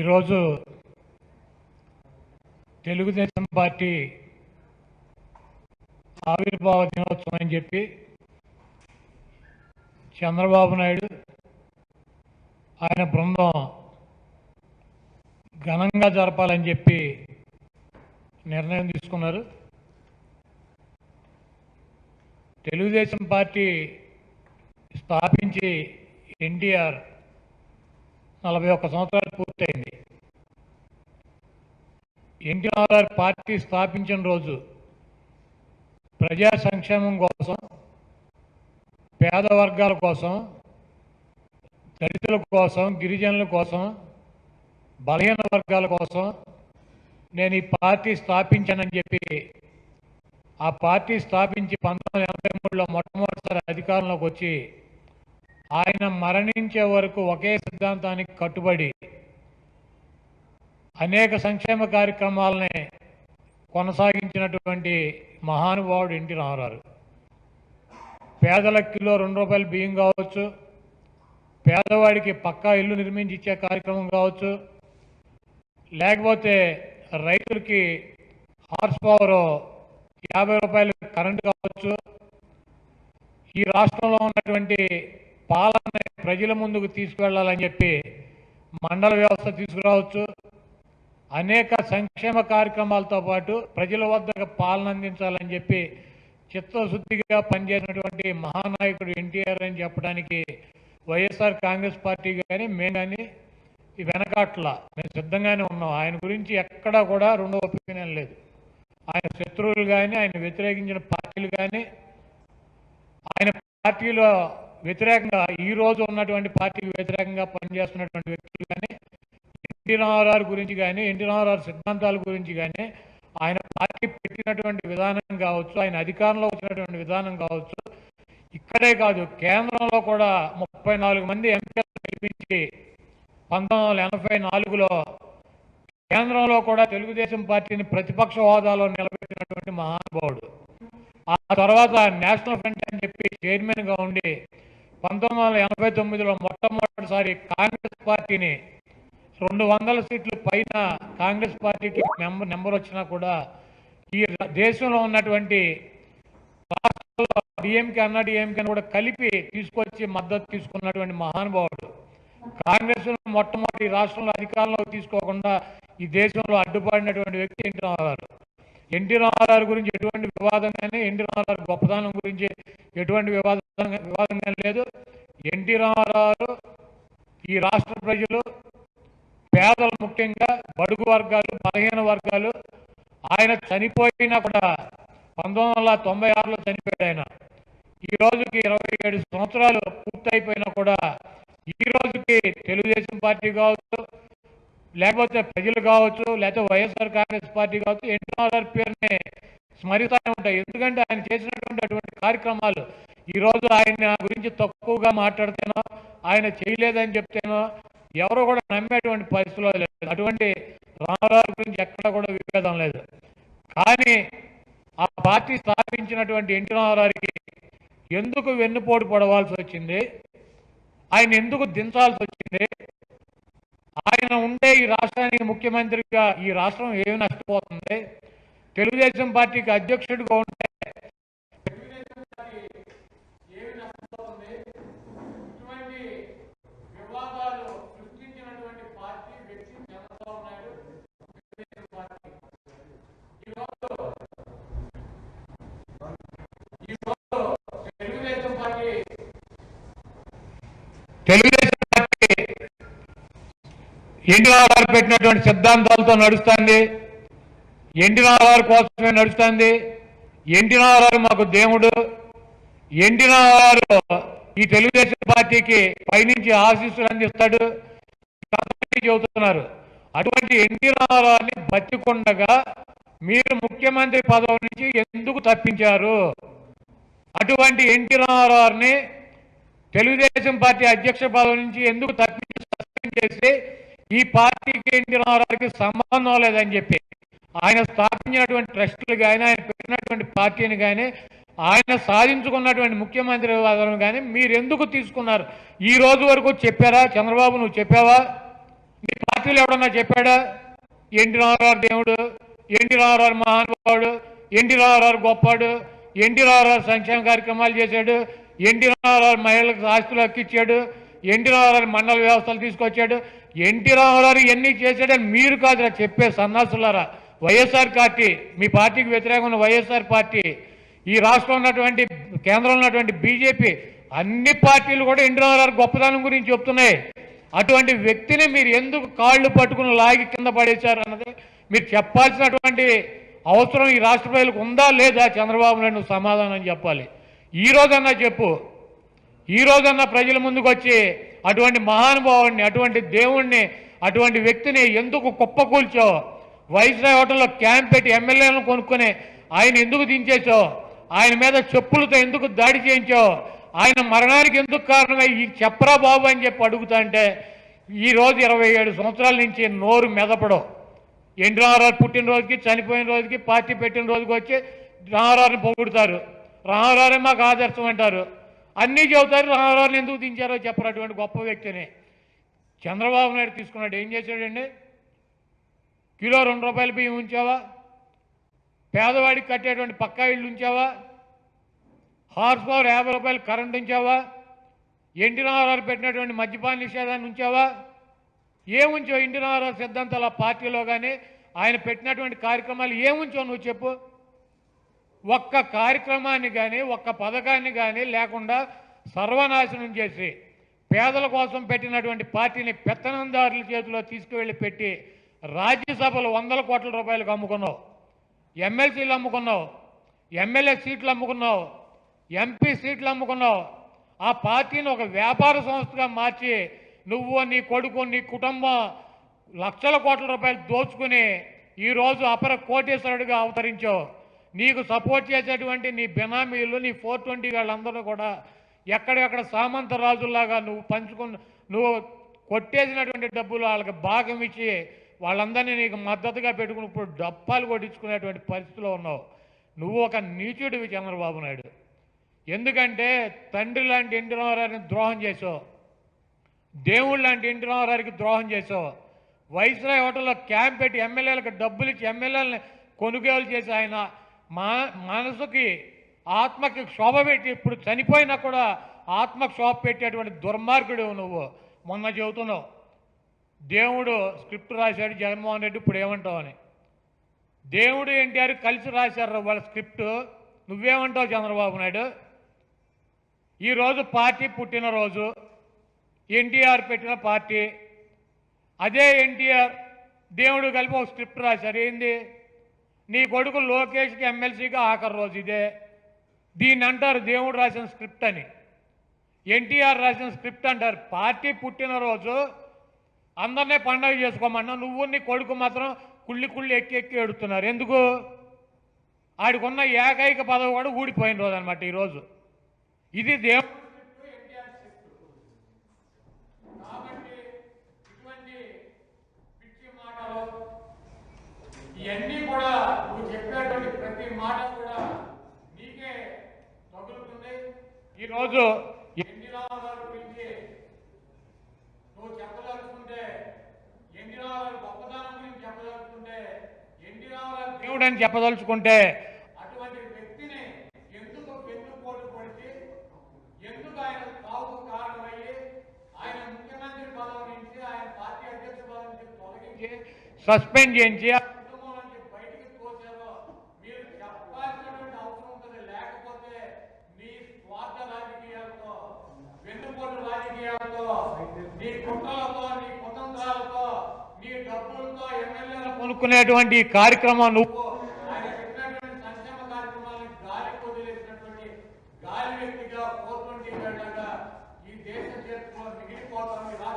ఈరోజు తెలుగుదేశం పార్టీ ఆవిర్భావ దినోత్సవం అని చెప్పి చంద్రబాబు నాయుడు ఆయన బృందం ఘనంగా జరపాలని చెప్పి నిర్ణయం తీసుకున్నారు తెలుగుదేశం పార్టీ స్థాపించి ఎన్టీఆర్ నలభై ఒక్క సంవత్సరాలు పూర్తయింది ఎన్టీఆర్ పార్టీ స్థాపించిన రోజు ప్రజా సంక్షేమం కోసం పేద వర్గాల కోసం దళితుల కోసం గిరిజనుల కోసం బలహీన వర్గాల కోసం నేను ఈ పార్టీ స్థాపించానని చెప్పి ఆ పార్టీ స్థాపించి పంతొమ్మిది వందల ఎనభై మూడులో మొట్టమొదటిసారి అధికారంలోకి వచ్చి ఆయన మరణించే వరకు ఒకే సిద్ధాంతానికి కట్టుబడి అనేక సంక్షేమ కార్యక్రమాలని కొనసాగించినటువంటి మహానుభావుడు ఎన్టీ రామారావు పేదలకు కిలో రెండు రూపాయలు బియ్యం కావచ్చు పేదవాడికి పక్కా ఇల్లు నిర్మించి ఇచ్చే కార్యక్రమం కావచ్చు లేకపోతే రైతులకి హార్స్ పవర్ యాభై రూపాయలు కరెంటు కావచ్చు ఈ రాష్ట్రంలో ఉన్నటువంటి పాలన ప్రజల ముందుకు తీసుకువెళ్ళాలని చెప్పి మండల వ్యవస్థ తీసుకురావచ్చు అనేక సంక్షేమ కార్యక్రమాలతో పాటు ప్రజల వద్దకు పాలన అందించాలని చెప్పి చిత్తశుద్ధిగా పనిచేసినటువంటి మహానాయకుడు ఎన్టీఆర్ అని చెప్పడానికి వైఎస్ఆర్ కాంగ్రెస్ పార్టీ కానీ మేము కానీ ఈ వెనకాట్ల మేము సిద్ధంగానే ఉన్నాం ఆయన గురించి ఎక్కడా కూడా రెండో ఒపీనియన్ లేదు ఆయన శత్రువులు కానీ ఆయన వ్యతిరేకించిన పార్టీలు కానీ ఆయన పార్టీలో వ్యతిరేకంగా ఈ రోజు ఉన్నటువంటి పార్టీకి వ్యతిరేకంగా పనిచేస్తున్నటువంటి వ్యక్తులు కానీ ఎన్టీ రామారావు గురించి కానీ ఎన్టీ రామారావు సిద్ధాంతాల గురించి కానీ ఆయన పార్టీ పెట్టినటువంటి విధానం కావచ్చు ఆయన అధికారంలో వచ్చినటువంటి విధానం కావచ్చు ఇక్కడే కాదు కేంద్రంలో కూడా ముప్పై నాలుగు మంది ఎంపీలు గెలిపించి పంతొమ్మిది వందల ఎనభై నాలుగులో కేంద్రంలో కూడా తెలుగుదేశం పార్టీని ప్రతిపక్ష హోదాలో నిలబెట్టినటువంటి మహానుభావుడు ఆ తర్వాత నేషనల్ ఫ్రంట్ అని చెప్పి చైర్మన్గా ఉండి పంతొమ్మిది వందల ఎనభై తొమ్మిదిలో మొట్టమొదటిసారి కాంగ్రెస్ పార్టీని రెండు వందల సీట్లు పైన కాంగ్రెస్ పార్టీకి నెంబర్ నెంబర్ వచ్చినా కూడా ఈ ర- దేశంలో ఉన్నటువంటి రాష్ట్రాల్లో డిఎంకే అన్న డిఎంకే కూడా కలిపి తీసుకొచ్చి మద్దతు తీసుకున్నటువంటి మహానుభావుడు కాంగ్రెస్ మొట్టమొదటి ఈ రాష్ట్రంలో అధికారంలో తీసుకోకుండా ఈ దేశంలో అడ్డుపడినటువంటి వ్యక్తి ఎన్టీ రామారావు ఎన్టీ రామారావు గురించి ఎటువంటి వివాదం కానీ ఎన్టీ రామారావు గొప్పదనం గురించి ఎటువంటి వివాదం వివాదం కానీ లేదు ఎన్టీ రామారావు ఈ రాష్ట్ర ప్రజలు పేదలు ముఖ్యంగా బడుగు వర్గాలు బలహీన వర్గాలు ఆయన చనిపోయినా కూడా పంతొమ్మిది వందల తొంభై ఆరులో చనిపోయాడు ఆయన ఈ రోజుకి ఇరవై ఏడు సంవత్సరాలు పూర్తయిపోయినా కూడా ఈ రోజుకి తెలుగుదేశం పార్టీ కావచ్చు లేకపోతే ప్రజలు కావచ్చు లేకపోతే వైఎస్ఆర్ కాంగ్రెస్ పార్టీ కావచ్చు ఎన్టీ రామారావు పేరుని స్మరిస్తూనే ఉంటాయి ఎందుకంటే ఆయన చేసినటువంటి అటువంటి కార్యక్రమాలు ఈ రోజు ఆయన గురించి తక్కువగా మాట్లాడితేనో ఆయన చేయలేదని చెప్తేనో ఎవరు కూడా నమ్మేటువంటి పరిస్థితిలో లేదు అటువంటి రామారావు గురించి ఎక్కడ కూడా విభేదం లేదు కానీ ఆ పార్టీ స్థాపించినటువంటి ఎన్టీ రామారావుకి ఎందుకు వెన్నుపోటు పడవలసి వచ్చింది ఆయన ఎందుకు దించాల్సి వచ్చింది ఆయన ఉండే ఈ రాష్ట్రానికి ముఖ్యమంత్రిగా ఈ రాష్ట్రం ఏమి నష్టపోతుంది తెలుగుదేశం పార్టీకి అధ్యక్షుడిగా ఉంటే తెలుగుదేశం పార్టీ ఏమి నష్టపోతుంది ఇటువంటి వివాదాలు సృష్టించినటువంటి పార్టీ వ్యక్తి చంద్రబాబు నాయుడు తెలుగుదేశం పార్టీ ఈరోజు ఈరోజు Telugu Desam party Telugu Desam party N T Rama Rao పెట్టినటువంటి సిద్ధాంతాలతో నడుస్తుంది ఎన్టీ రామారావు కోసమే నడుస్తుంది ఎన్టీ రామారావు మాకు దేవుడు ఎన్టీ రామారావు ఈ తెలుగుదేశం పార్టీకి పైనుంచి ఆశీస్సులు అందిస్తాడు అందరికీ చెబుతున్నారు అటువంటి ఎన్టీ రామారావుని బతికొండగా మీరు ముఖ్యమంత్రి పదవి నుంచి ఎందుకు తప్పించారు అటువంటి ఎన్టీ రామారావుని తెలుగుదేశం పార్టీ అధ్యక్ష పదవి నుంచి ఎందుకు తప్పించి సస్పెండ్ చేసి ఈ పార్టీకి ఎన్టీ రామారావుకి సంబంధం లేదని చెప్పి ఆయన స్థాపించినటువంటి ట్రస్టులు కానీ ఆయన పెట్టినటువంటి పార్టీని కానీ ఆయన సాధించుకున్నటువంటి ముఖ్యమంత్రి పదవిని కానీ మీరు ఎందుకు తీసుకున్నారు ఈ రోజు వరకు చెప్పారా చంద్రబాబు నువ్వు చెప్పావా మీ పార్టీ పార్టీలు ఎవడన్నా చెప్పాడా ఎన్టీ రామారావు దేవుడు ఎన్టీ రామారావు మహానుభావుడు ఎన్టీ రామారావు గొప్పాడు ఎన్టీ రామారావు సంక్షేమ కార్యక్రమాలు చేశాడు ఎన్టీ రామారావు మహిళలకు ఆస్తులు హక్కిచ్చాడు ఎన్టీ రామారావు మండల వ్యవస్థలు తీసుకొచ్చాడు ఎన్టీ రామారావు ఎన్ని చేశాడని మీరు కాదురా చెప్పే సన్నాసులారా వైఎస్ఆర్ పార్టీ మీ పార్టీకి వ్యతిరేకమైన వైఎస్ఆర్ పార్టీ ఈ రాష్ట్రంలో ఉన్నటువంటి కేంద్రంలో ఉన్నటువంటి బీజేపీ అన్ని పార్టీలు కూడా ఎన్టీ రామారావు గొప్పదనం గురించి చెప్తున్నాయి అటువంటి వ్యక్తిని మీరు ఎందుకు కాళ్ళు పట్టుకుని లాగి కింద పడేశారు అన్నది మీరు చెప్పాల్సినటువంటి అవసరం ఈ రాష్ట్ర ప్రజలకు ఉందా లేదా చంద్రబాబు నాయుడు నువ్వు సమాధానం చెప్పాలి ఈ రోజన్నా చెప్పు ఈ రోజన్నా ప్రజల ముందుకు వచ్చి అటువంటి మహానుభావుడిని అటువంటి దేవుణ్ణి అటువంటి వ్యక్తిని ఎందుకు కుప్పకూల్చావు వైస్రాయ్ హోటల్లో క్యాంప్ పెట్టి ఎమ్మెల్యేలను కొనుక్కొని ఆయన ఎందుకు దించేశావు ఆయన మీద చెప్పులతో ఎందుకు దాడి చేయించావు ఆయన మరణానికి ఎందుకు కారణమై ఈ చెప్పరా బాబు అని చెప్పి అడుగుతా అంటే ఈ రోజు ఇరవై ఏడు సంవత్సరాల నుంచి నోరు మెదపడం ఎన్టీ రామారావు పుట్టినరోజుకి చనిపోయిన రోజుకి పార్టీ పెట్టిన రోజుకి వచ్చి రామారావుని పొగుడుతారు రామారావునే మాకు ఆదర్శం అంటారు అన్నీ చెబుతారు రామారావుని ఎందుకు దించారో చెప్పరు అటువంటి గొప్ప వ్యక్తిని చంద్రబాబు నాయుడు తీసుకున్నాడు ఏం చేశాడండి కిలో రెండు రూపాయల బియ్యం ఉంచావా పేదవాడికి కట్టేటువంటి పక్కా ఇళ్ళు ఉంచావా హార్స్ పవర్ యాభై రూపాయలు కరెంట్ ఉంచావా ఎన్టీ రామారావు పెట్టినటువంటి మద్యపాన నిషేధాన్ని ఉంచావా ఏముంచో ఎన్టీ రామారావు సిద్ధాంతాల పార్టీలో కానీ ఆయన పెట్టినటువంటి కార్యక్రమాలు ఏముంచో నువ్వు చెప్పు ఒక్క కార్యక్రమాన్ని కానీ ఒక్క పథకాన్ని కానీ లేకుండా సర్వనాశనం చేసి పేదల కోసం పెట్టినటువంటి పార్టీని పెత్తనందారుల చేతిలో తీసుకువెళ్ళి పెట్టి రాజ్యసభలో వందల కోట్ల రూపాయలకు అమ్ముకున్నావు ఎమ్మెల్సీలు అమ్ముకున్నావు ఎమ్మెల్యే సీట్లు అమ్ముకున్నావు ఎంపీ సీట్లు అమ్ముకున్నావు ఆ పార్టీని ఒక వ్యాపార సంస్థగా మార్చి నువ్వు నీ కొడుకు నీ కుటుంబం లక్షల కోట్ల రూపాయలు దోచుకుని ఈరోజు అపర కోటేశ్వరుడిగా అవతరించావు నీకు సపోర్ట్ చేసేటువంటి నీ బినామీలు నీ ఫోర్ ట్వంటీ వాళ్ళందరూ కూడా ఎక్కడెక్కడ సామంత రాజుల్లాగా నువ్వు పంచుకున్న నువ్వు కొట్టేసినటువంటి డబ్బులు వాళ్ళకి భాగం ఇచ్చి వాళ్ళందరినీ నీకు మద్దతుగా పెట్టుకుని ఇప్పుడు డప్పాలు కొట్టించుకునేటువంటి పరిస్థితిలో ఉన్నావు నువ్వు ఒక నీచుడివి చంద్రబాబు నాయుడు ఎందుకంటే తండ్రి లాంటి ఎన్టీ రామారావుని ద్రోహం చేసావు దేవుడు లాంటి ఎన్టీ రామారావుకి ద్రోహం చేసావు వైస్రాయ్ హోటల్లో క్యాంప్ పెట్టి ఎమ్మెల్యేలకు డబ్బులు ఇచ్చి ఎమ్మెల్యేలని కొనుగోలు చేసి ఆయన మా మనసుకి ఆత్మకి శోభ పెట్టి ఇప్పుడు చనిపోయినా కూడా ఆత్మకు శోభ పెట్టేటువంటి దుర్మార్గుడు నువ్వు మొన్న చెబుతున్నావు దేవుడు స్క్రిప్ట్ రాశాడు జగన్మోహన్ రెడ్డి ఇప్పుడు ఏమంటావు అని దేవుడు ఎన్టీఆర్ కలిసి రాశారు వాళ్ళ స్క్రిప్ట్ నువ్వేమంటావు చంద్రబాబు నాయుడు ఈరోజు పార్టీ పుట్టినరోజు ఎన్టీఆర్ పెట్టిన పార్టీ అదే ఎన్టీఆర్ దేవుడు కలిపి ఒక స్క్రిప్ట్ రాశారు ఏంది నీ కొడుకు లోకేష్కి ఎమ్మెల్సీగా ఆఖరి రోజు ఇదే దీన్ని అంటారు దేవుడు రాసిన స్క్రిప్ట్ అని ఎన్టీఆర్ రాసిన స్క్రిప్ట్ అంటారు పార్టీ పుట్టినరోజు అందరినీ పండగ చేసుకోమన్నా నువ్వు నీ కొడుకు మాత్రం కుళ్ళి కుళ్ళి ఎక్కి ఎక్కి ఎడుతున్నారు ఎందుకు ఆడికున్న ఏకైక పదవి కూడా ఊడిపోయిన రోజు అనమాట ఈరోజు ఇది దేవుడు స్క్రిప్ట్, ఎన్టీఆర్ స్క్రిప్ట్. కాబట్టి ఇటువంటి పిచ్చి మాటలు ఇవన్నీ కూడా నువ్వు చెప్పేటువంటి ప్రతి మాట కూడా నీకే తగులుతుంది ఈరోజు ఎన్టీ రామారావు గురించి నువ్వు చెప్పదలుచుకుంటే ఎన్టీ రామారావు గొప్పతనం గురించి చెప్పదలుచుకుంటే ఎన్టీ రామారావు దేవుడు అని చెప్పదలుచుకుంటే అటువంటి వ్యక్తిని ఎందుకు వెన్నుపోటు పొడిచి ఎందుకు ఆయన కావుకు కారణమయ్యి ఆయన ముఖ్యమంత్రి పదవి నుంచి ఆయన పార్టీ అధ్యక్ష పదవి నుంచి తొలగించి సస్పెండ్ చేయించి ఆ కుటుంబం నుంచి బయటికి తోచారో మీరు చెప్పాల్సినటువంటి అవసరం ఉంటుంది లేకపోతే నీ స్వార్థ రాజకీయాలతో వెన్నుపోటు రాజకీయాలతో నీ కుట్రలతో నీ కుతంత్రాలతో నీ డబ్బులతో ఎమ్మెల్యేలు కొనుక్కునేటువంటి ఈ కార్యక్రమం నువ్వు ఆయన చెప్పినటువంటి సంక్షేమ కార్యక్రమాలను గాలి వదిలేసినటువంటి గాలి వ్యక్తిగా పోతుంటే ఈ దేశ చరిత్రలో మిగిలిపోతాం ఈ రాష్ట్ర